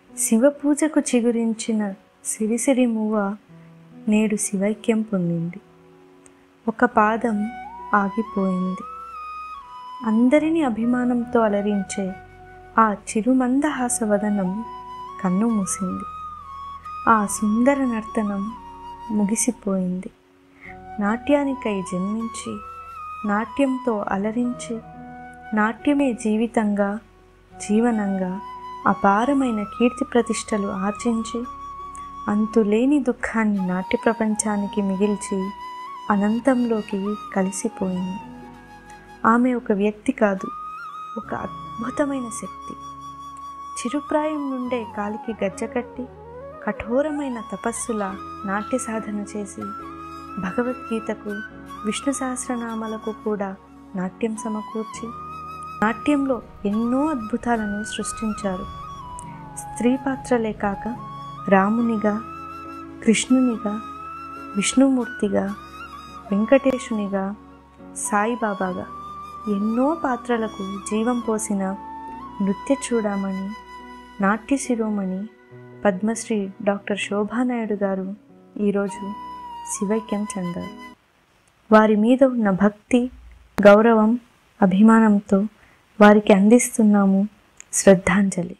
శివపూజకు చిగురించిన సిరిసిరి మువ్వ నేడు శివైక్యం పొందింది ఒక పాదం ఆగిపోయింది అందరినీ అభిమానంతో అలరించే ఆ చిరుమందహాసవదనం కన్ను మూసింది ఆ సుందర నర్తనం ముగిసిపోయింది నాట్యానికై జన్మించి నాట్యంతో అలరించి నాట్యమే జీవితంగా జీవనంగా అపారమైన కీర్తి ప్రతిష్టలు ఆర్జించి అంతులేని దుఃఖాన్ని నాట్య ప్రపంచానికి మిగిల్చి అనంతంలోకి కలిసిపోయింది ఆమె ఒక వ్యక్తి కాదు ఒక అద్భుతమైన శక్తి చిరుప్రాయం నుండే కాలికి గజ్జకట్టి కఠోరమైన తపస్సుల నాట్య సాధన చేసి భగవద్గీతకు విష్ణు సహస్రనామాలకు కూడా నాట్యం సమకూర్చి నాట్యంలో ఎన్నో అద్భుతాలను సృష్టించారు స్త్రీ పాత్రలే కాక రామునిగా కృష్ణునిగా విష్ణుమూర్తిగా వెంకటేశునిగా సాయిబాబాగా ఎన్నో పాత్రలకు జీవం పోసిన నృత్య చూడమని నాట్య శిరోమణి పద్మశ్రీ డాక్టర్ శోభానాయుడు గారు ఈరోజు శివైక్యం చెందారు వారి మీద ఉన్న భక్తి గౌరవం అభిమానంతో వారికి అందిస్తున్నాము శ్రద్ధాంజలి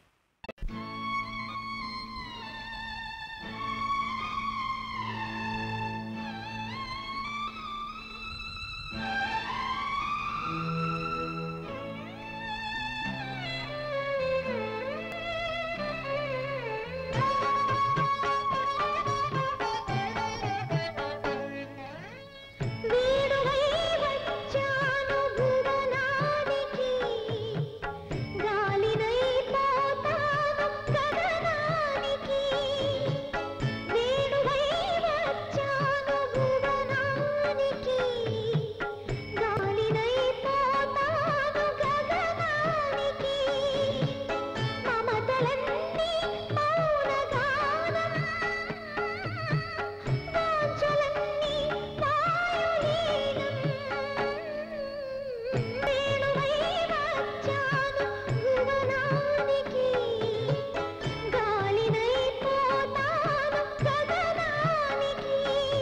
వీడువై వచ్చాను భువనానికి గాలినై పోతాను గగనానికి వీడువై వచ్చాను భువనానికి గాలినై పోతాను గగనానికి మమతలన్నీ మౌనగానం వాంఛలన్నీ వాయులీనం వేణువై వచ్చాను భువనానికి గాలినై పోతాను గగనానికి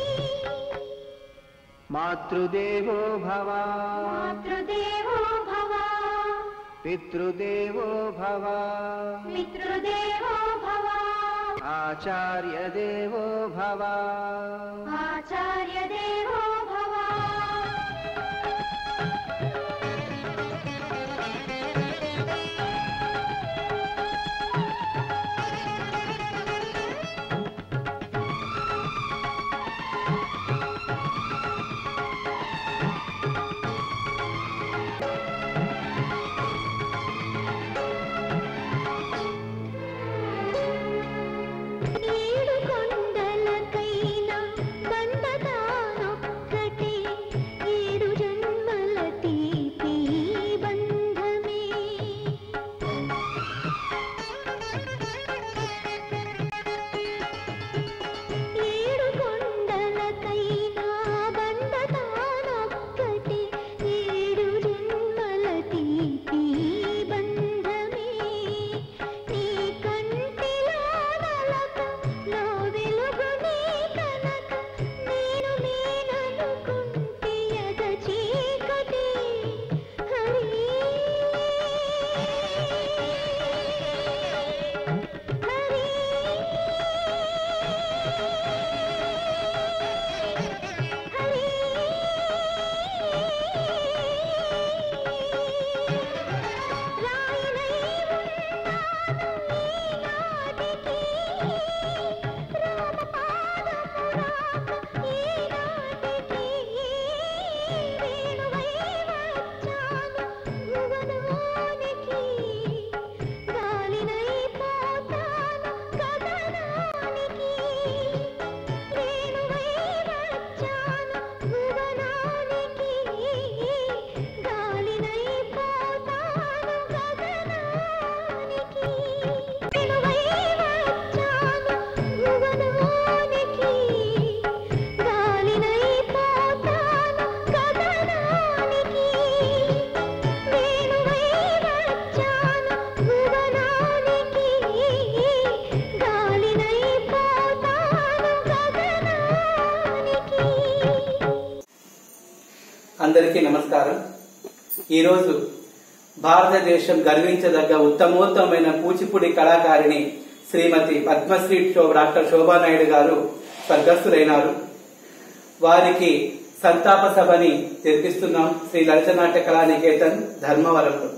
మాతృదేవో భవ మాతృదేవో భవ పితృదేవో భవ మిత్రుదేవో భవ ఆచార్యదేవో భవ ఆచార్యదేవో భవ ఏడు కొండలకైనా బండదానొక్క అందరికీ నమస్కారం ఈరోజు భారతదేశం గర్వించదగ్గ ఉత్తమోత్తమైన కూచిపూడి కళాకారిణి శ్రీమతి పద్మశ్రీ శోభ డాక్టర్ శోభానాయుడు గారు స్వర్గస్థులైనారు వారికి సంతాప సభని జరిపిస్తున్నాం శ్రీ లలిత నాట్య కళా నికేతన్ ధర్మవరంలో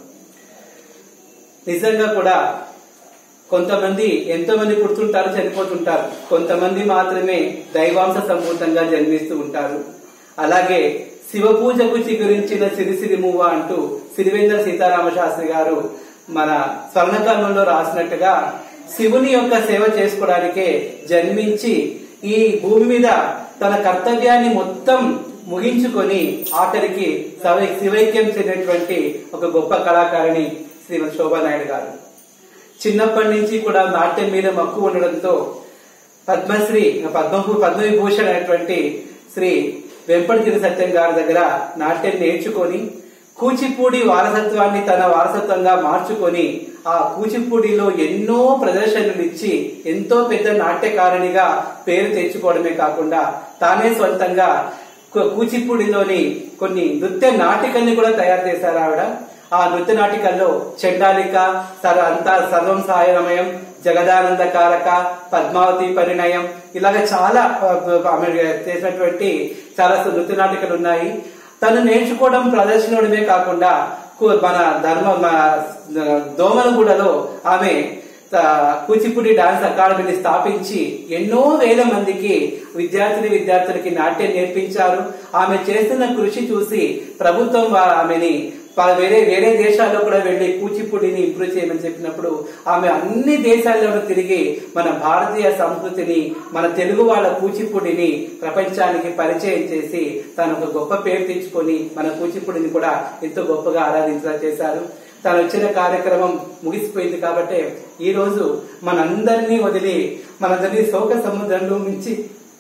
నిజంగా కూడా కొంతమంది ఎంతో మంది పుడుతుంటారు చనిపోతుంటారు కొంతమంది మాత్రమే దైవాంశ సంభూతంగా జన్మిస్తూ ఉంటారు అలాగే శివ పూజకు చిగురించిన సిరిసిరి మువ్వ అంటూ సిరివేంద్ర సీతారామ శాస్త్రి గారు మన స్వర్ణకర్మంలో రాసినట్టుగా శివుని యొక్క సేవ చేసుకోవడానికే జన్మించి ఈ భూమి మీద తన కర్తవ్యాన్ని మొత్తం ముగించుకొని ఆఖరికి శవ- శివైక్యం చెందినటువంటి ఒక గొప్ప కళాకారిణి శ్రీమతి శోభానాయుడు గారు చిన్నప్పటి నుంచి కూడా నాట్యం మీద మక్కువ ఉండడంతో పద్మశ్రీ పద్మభూ పద్మవిభూషణ్ అనేటువంటి శ్రీ వెంపటిగిరి సత్యం గారి దగ్గర నాట్యం నేర్చుకొని కూచిపూడి వారసత్వాన్ని తన వారసత్వంగా మార్చుకొని ఆ కూచిపూడిలో ఎన్నో ప్రదర్శనలు ఇచ్చి ఎంతో పెద్ద నాట్యకారిణిగా పేరు తెచ్చుకోవడమే కాకుండా తానే సొంతంగా కు- కూచిపూడిలోని కొన్ని నృత్య నాటికల్ని కూడా తయారు చేశారు ఆవిడ ఆ నృత్య నాటికల్లో చండాలిక సర అంతా సర్వం సాయనమయం జగదానంద కారక పద్మావతి పరిణయం ఇలాగ చాలా ఆ, ఆమె చేసినటువంటి చాలా నృత్య నాటికలు ఉన్నాయి తను నేర్చుకోవడం ప్రదర్శనమే కాకుండా కు- మన ధర్మ మన దోమలగూడలో ఆమె ఆ, కూచిపూడి డాన్స్ అకాడమీని స్థాపించి ఎన్నో వేల మందికి విద్యార్థిని విద్యార్థులకి నాట్యం నేర్పించారు ఆమె చేస్తున్న కృషి చూసి ప్రభుత్వం వా- ఆమెని ప- వేరే వేరే దేశాల్లో కూడా వెళ్లి కూచిపూడిని ఇంప్రూవ్ చేయమని చెప్పినప్పుడు ఆమె అన్ని దేశాల్లోనూ తిరిగి మన భారతీయ సంస్కృతిని మన తెలుగు వాళ్ళ కూచిపూడిని ప్రపంచానికి పరిచయం చేసి తను ఒక గొప్ప పేరు తెచ్చుకొని మన కూచిపూడిని కూడా ఎంతో గొప్పగా ఆరాధించేలా చేశారు తను వచ్చిన కార్యక్రమం ముగిసిపోయింది కాబట్టి ఈ రోజు మనందరినీ వదిలి మనందరినీ శోక సముద్రంలో నుంచి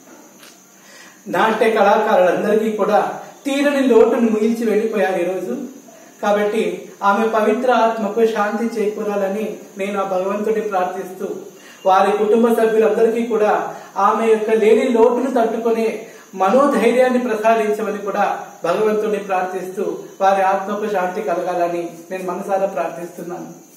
నాట్య కళాకారులందరికీ కూడా తీరని లోటును ముగించి వెళ్ళిపోయారు ఈరోజు కాబట్టి ఆమె పవిత్ర ఆత్మకు శాంతి చేకూరాలని నేను ఆ భగవంతుడి ప్రార్థిస్తూ వారి కుటుంబ సభ్యులందరికీ కూడా ఆమె యొక్క లేని లోటును తట్టుకునే మనోధైర్యాన్ని ప్రసాదించమని కూడా భగవంతుడిని ప్రార్థిస్తూ వారి ఆత్మకు శాంతి కలగాలని నేను మనసారా ప్రార్థిస్తున్నాను